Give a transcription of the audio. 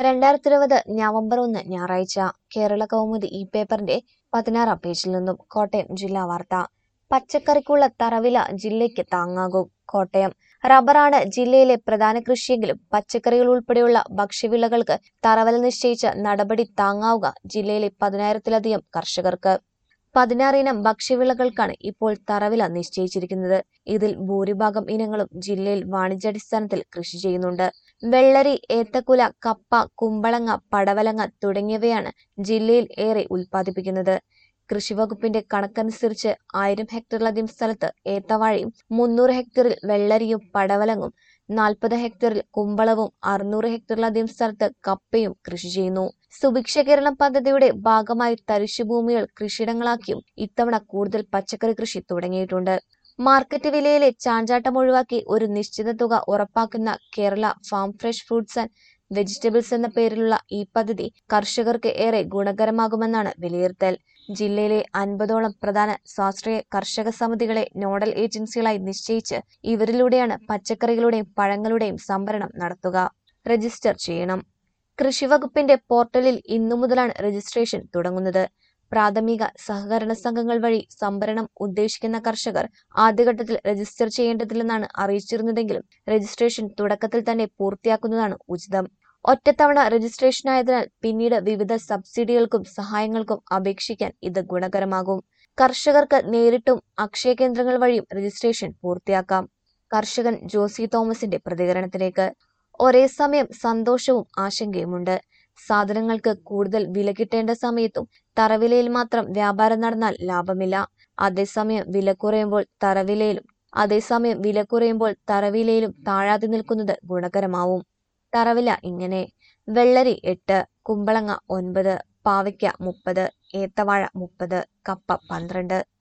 രണ്ടായിരത്തി ഇരുപത് നവംബർ ഒന്ന് ഞായറാഴ്ച കേരള കൗമുദി ഈ പേപ്പറിന്റെ പതിനാറാം പേജിൽ നിന്നും കോട്ടയം ജില്ലാ വാർത്ത പച്ചക്കറിക്കുള്ള തറവില ജില്ലയ്ക്ക് താങ്ങാകും കോട്ടയം റബ്ബറാണ് ജില്ലയിലെ പ്രധാന കൃഷിയെങ്കിലും പച്ചക്കറികൾ ഉൾപ്പെടെയുള്ള ഭക്ഷ്യവിളകൾക്ക് തറവില നിശ്ചയിച്ച നടപടി താങ്ങാവുക ജില്ലയിലെ പതിനായിരത്തിലധികം കർഷകർക്ക് പതിനാറിനം ഭക്ഷ്യവിളകൾക്കാണ് ഇപ്പോൾ തറവില നിശ്ചയിച്ചിരിക്കുന്നത് ഇതിൽ ഭൂരിഭാഗം ഇനങ്ങളും ജില്ലയിൽ വാണിജ്യാടിസ്ഥാനത്തിൽ കൃഷി ചെയ്യുന്നുണ്ട് വെള്ളരി ഏത്തക്കുല കപ്പ കുമ്പളങ്ങ പടവലങ്ങ തുടങ്ങിയവയാണ് ജില്ലയിൽ ഏറെ ഉൽപ്പാദിപ്പിക്കുന്നത് കൃഷിവകുപ്പിന്റെ കണക്കനുസരിച്ച് ആയിരം ഹെക്ടറിലധികം സ്ഥലത്ത് ഏത്തവാഴയും മുന്നൂറ് ഹെക്ടറിൽ വെള്ളരിയും പടവലങ്ങും നാൽപ്പത് ഹെക്ടറിൽ കുമ്പളവും അറുന്നൂറ് ഹെക്ടറിലധികം സ്ഥലത്ത് കപ്പയും കൃഷി ചെയ്യുന്നു സുഭിക്ഷ കേരളം പദ്ധതിയുടെ ഭാഗമായി തരിശുഭൂമികൾ കൃഷിയിടങ്ങളാക്കിയും ഇത്തവണ കൂടുതൽ പച്ചക്കറി കൃഷി തുടങ്ങിയിട്ടുണ്ട് മാർക്കറ്റ് വിലയിലെ ചാഞ്ചാട്ടം ഒഴിവാക്കി ഒരു നിശ്ചിത തുക ഉറപ്പാക്കുന്ന Kerala farm fresh fruits and vegetables എന്ന പേരിലുള്ള ഈ പദ്ധതി കർഷകർക്ക് ഏറെ ഗുണകരമാകുമെന്നാണ് വിലയിരുത്തൽ ജില്ലയിലെ അൻപതോളം പ്രധാന സ്വാശ്രയ കർഷക സമിതികളെ നോഡൽ ഏജൻസികളായി നിശ്ചയിച്ച് ഇവരിലൂടെയാണ് പച്ചക്കറികളുടെയും പഴങ്ങളുടെയും സംഭരണം നടത്തുക രജിസ്റ്റർ ചെയ്യണം കൃഷിവകുപ്പിന്റെ പോർട്ടലിൽ ഇന്നു മുതലാണ് രജിസ്ട്രേഷൻ തുടങ്ങുന്നത് പ്രാഥമിക സഹകരണ സംഘങ്ങൾ വഴി സംഭരണം ഉദ്ദേശിക്കുന്ന കർഷകർ ആദ്യഘട്ടത്തിൽ രജിസ്റ്റർ ചെയ്യേണ്ടതില്ലെന്നാണ് അറിയിച്ചിരുന്നതെങ്കിലും രജിസ്ട്രേഷൻ തുടക്കത്തിൽ തന്നെ പൂർത്തിയാക്കുന്നതാണ് ഉചിതം ഒറ്റത്തവണ രജിസ്ട്രേഷൻ ആയതിനാൽ പിന്നീട് വിവിധ സബ്സിഡികൾക്കും സഹായങ്ങൾക്കും അപേക്ഷിക്കാൻ ഇത് ഗുണകരമാകും കർഷകർക്ക് നേരിട്ടും അക്ഷയ കേന്ദ്രങ്ങൾ വഴിയും രജിസ്ട്രേഷൻ പൂർത്തിയാക്കാം കർഷകൻ ജോസി തോമസിന്റെ പ്രതികരണത്തിലേക്ക് ഒരേ സമയം സന്തോഷവും ആശങ്കയുമുണ്ട് സാധനങ്ങൾക്ക് കൂടുതൽ വില കിട്ടേണ്ട സമയത്തും തറവിലയിൽ മാത്രം വ്യാപാരം നടന്നാൽ ലാഭമില്ല അതേസമയം വില കുറയുമ്പോൾ തറവിലയിലും അതേസമയം വില കുറയുമ്പോൾ തറവിലയിലും താഴാതെ നിൽക്കുന്നത് ഗുണകരമാവും തറവില ഇങ്ങനെ വെള്ളരി എട്ട് കുമ്പളങ്ങ ഒൻപത് പാവയ്ക്ക മുപ്പത് ഏത്തവാഴ മുപ്പത് കപ്പ പന്ത്രണ്ട്